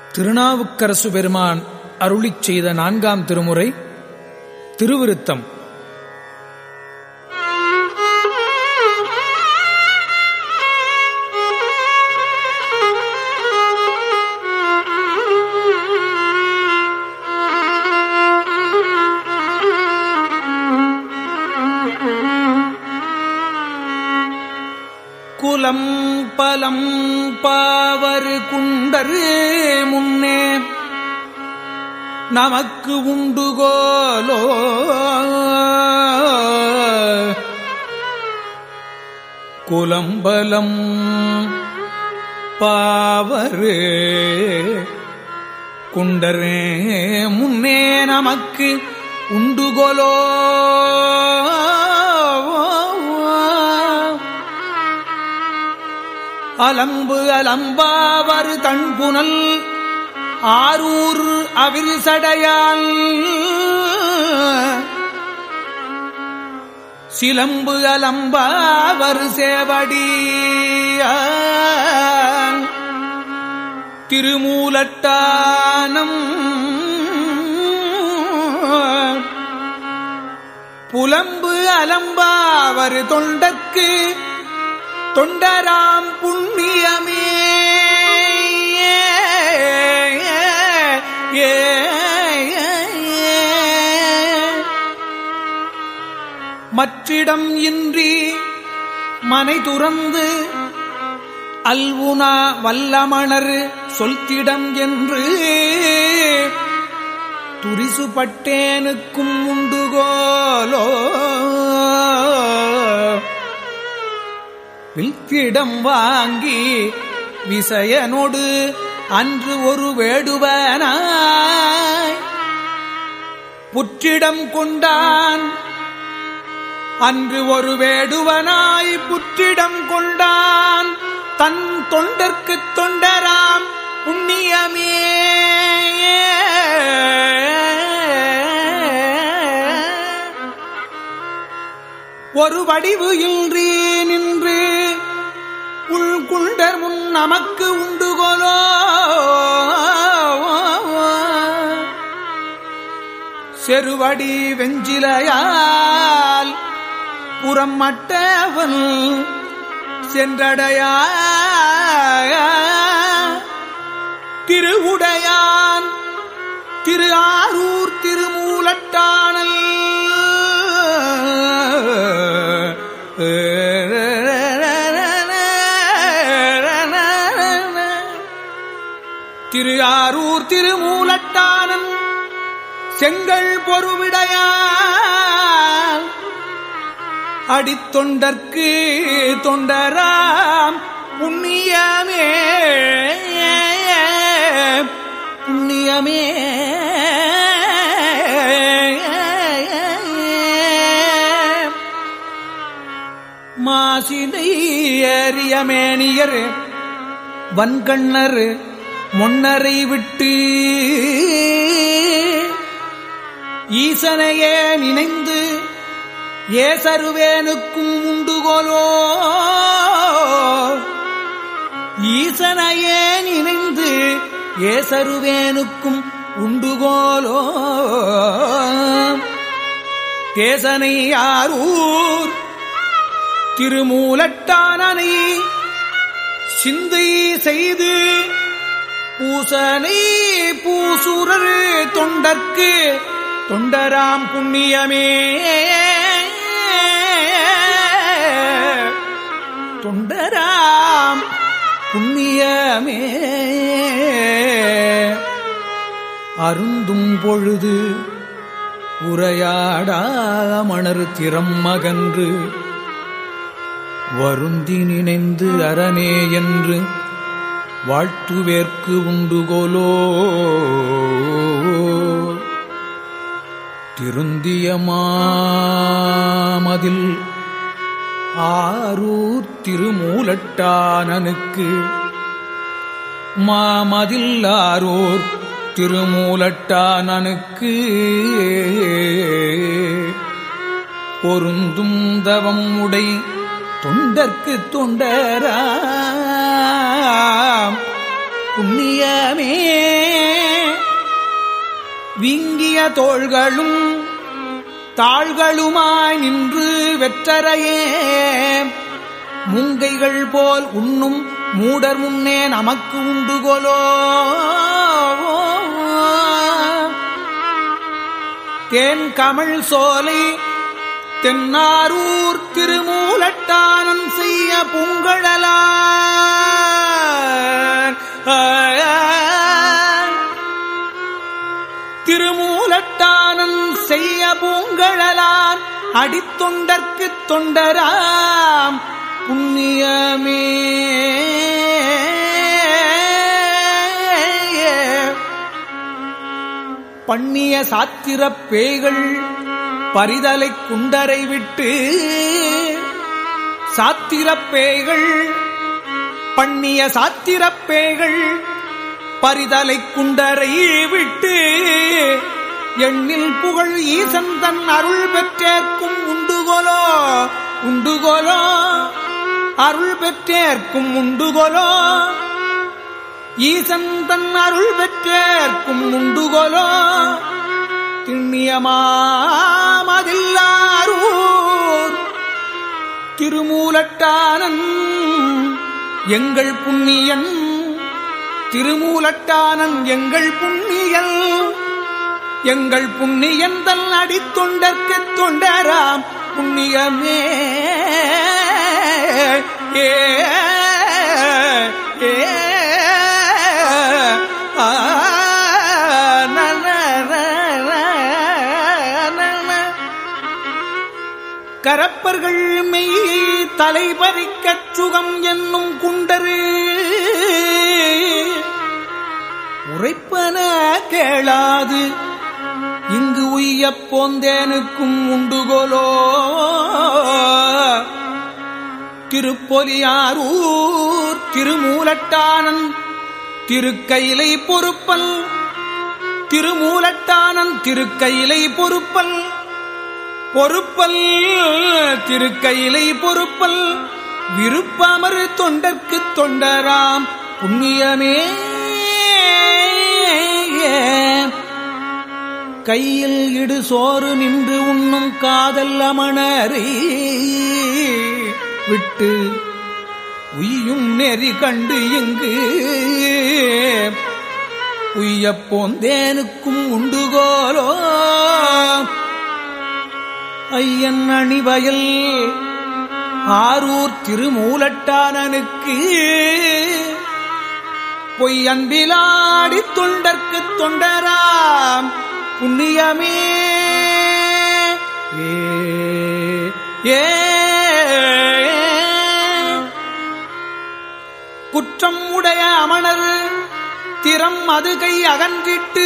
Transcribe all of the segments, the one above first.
திருநாவுக்கரசு பெருமான் அருளிச் செய்த நான்காம் திருமுறை திருவிருத்தம் குலம் பலம் பாவர் குண்டரு முன்னே நமக்கு உண்டுகோலோ குலம்பலம் பாவரு குண்டரே முன்னே நமக்கு உண்டுகோலோ அலம்பு அலம்பாவர் தன்புனல் ஆரூர் அவில் சடையால் சிலம்பு அலம்பாவர் சேவடி திருமூலட்டானம் புலம்பு அலம்பாவர் தொண்டக்கு தொண்டராம் புண்ணியமே ஏ மற்றிடம் இன்றி மனை துறந்து அல்வுனா வல்லமணர் சொல்திடம் என்று துரிசுபட்டேனுக்கும் உண்டுகோலோ வில்கிடம் வாங்கி விசயனோடு அன்று ஒரு வேடுவனாய் புற்றிடம் கொண்டான் அன்று ஒரு வேடுவனாய் புற்றிடம் கொண்டான் தன் தொண்டர்க்குத் தொண்டராம் புண்ணியமே ஒரு வடிவு இன்றி நின்று உள்குண்டர் முன் நமக்கு உண்டுகோலோ செருவடி வெஞ்சிலையால் புறம் மட்டவன் சென்றடையா திருவுடையான் திரு ஆரூர் திருமூலட்டானல் திரு ஆரூர் திருமூலட்டானன் செங்கல் பொறுவிடையான் அடித்தொண்டற்கு தொண்டராம் புண்ணியமே புண்ணியமே மாசினை ஏறியமேனியர் வன்கண்ணர் முன்னரை விட்டு ஈசனையே நினைந்து ஏசருவேனுக்கும் உண்டுகோலோ ஈசனையே நினைந்து ஏசருவேனுக்கும் உண்டுகோலோ தேசனை யாரூர் திருமூலட்டானனை சிந்தை செய்து பூசனை பூசுரர் தொண்டர்க்கு தொண்டராம் புண்ணியமே தொண்டராம் புண்ணியமே அருந்தும் பொழுது உரையாடாமணர் திறம் மகன்று வருந்தி நினைந்து அரணே என்று வாழ்த்துவேற்கு உண்டுகோலோ திருந்திய மாமதில் ஆரூர் திருமூலட்டானனுக்கு மாமதில் ஆரூர் திருமூலட்டானனுக்கு பொருந்தும் தவம் உடை தொண்டர்க்கு தொண்டராம் புண்ணியமே தோள்களும் தாள்களுமாய் நின்று வெற்றரையே முங்கைகள் போல் உண்ணும் மூடர் முன்னே நமக்கு உண்டுகொலோ தேன் கமழ் சோலை தென்னாரூர் திருமூலட்டானம் செய்ய பூங்கழலார் திருமூலட்டானம் செய்ய பூங்கழலான் அடித்தொண்டர்க்குத் தொண்டராம் புண்ணியமே பண்ணிய சாத்திரப் பேய்கள் பரிதலைக் குண்டரை விட்டு சாத்திரப் பேய்கள் பண்ணிய சாத்திரப் பேய்கள் பரிதலைக் குண்டரை விட்டு எண்ணில் புகழ் ஈசன் தன் அருள் பெற்றேற்கும் உண்டுகோலோ உண்டுகோலோ அருள் பெற்றேற்கும் உண்டுகோலோ ஈசன் தன் அருள் பெற்றேற்கும் உண்டுகோலோ திண்ணியமாமதில்லாரூர் திருமூலட்டானன் எங்கள் புண்ணியன் திருமூலட்டானன் எங்கள் புண்ணியல் எங்கள் புண்ணியன் தன் அடித்தொண்டற்கத் தொண்டராம் புண்ணியமே ஏ ஏ ஆ, ந, ந, ந, ந, ந, ந. கரப்பர்கள் மெய் தலைபறிக்கச் சுகம் என்னும் குண்டரு உரைப்பன கேளாது இங்கு உய்யப் போந்தேனுக்கும் உண்டுகோலோ திருப்பொலியாரூர் திருமூலட்டானன் திருக்கையிலை பொறுப்பல் திருமூலட்டானன் திருக்கையிலை பொறுப்பல் பொறுப்பல் திருக்கையிலை பொறுப்பல் விருப்பமறு தொண்டர்க்குத் தொண்டராம் புண்ணியமே கையில் இடு சோறு நின்று உண்ணும் காதல் அமணரை விட்டு உய்யும் நெறி கண்டு இங்கு உய்யப் போந்தேனுக்கும் உண்டுகோலோ ஐயன் அணிவயல் ஆரூர் திருமூலட்டானனுக்கு பொய் அன்பிலாடி தொண்டர்க்குத் தொண்டராம் புண்ணியமே ஏ ஏ குற்றம் உடைய அமணர் திறம் அது கை அகன்றிட்டு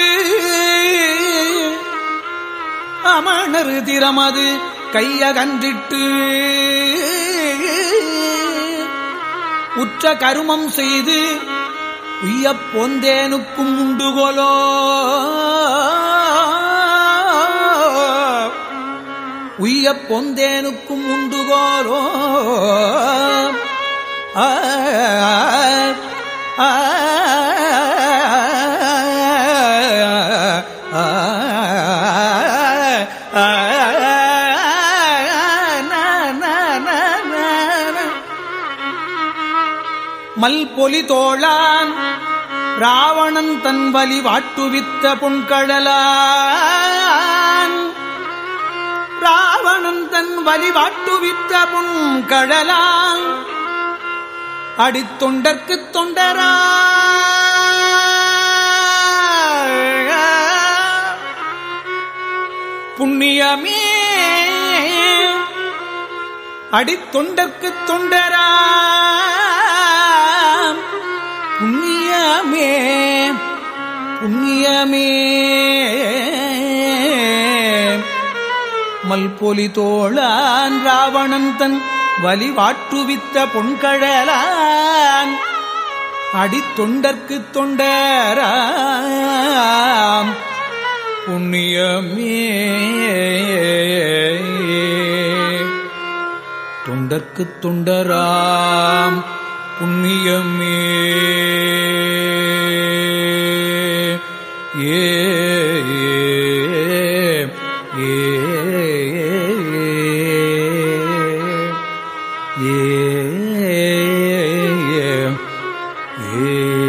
அமணர் திறமது கையகன்றிட்டு உற்ற கருமம் செய்து உய்யப் பொந்தேனுக்கும் உண்டுகோலோ உய்யப் பொந்தேனுக்கும் உண்டுகோலோ ஆ ஆ மல்பொலி தோழான் ராவணன் தன் வலி வாட்டுவித்த பொன்கழலான் ராவணன் தன் வலி வாட்டுவித்த பொன்கழலான் அடித்தொண்டர்க்குத் தொண்டரா புண்ணியமே அடித்தொண்டர்க்குத் தொண்டரா புண்ணியமே புண்ணியமே மல்பொலி தோழான் ராவணன் தன் வலி வாட்டுவித்த பொன்கழலான் அடித்தொண்டர்க்குத் தொண்டராம் புண்ணியமே தொண்டர்க்குத் தொண்டராம் புண்ணியமே ஏ ஏ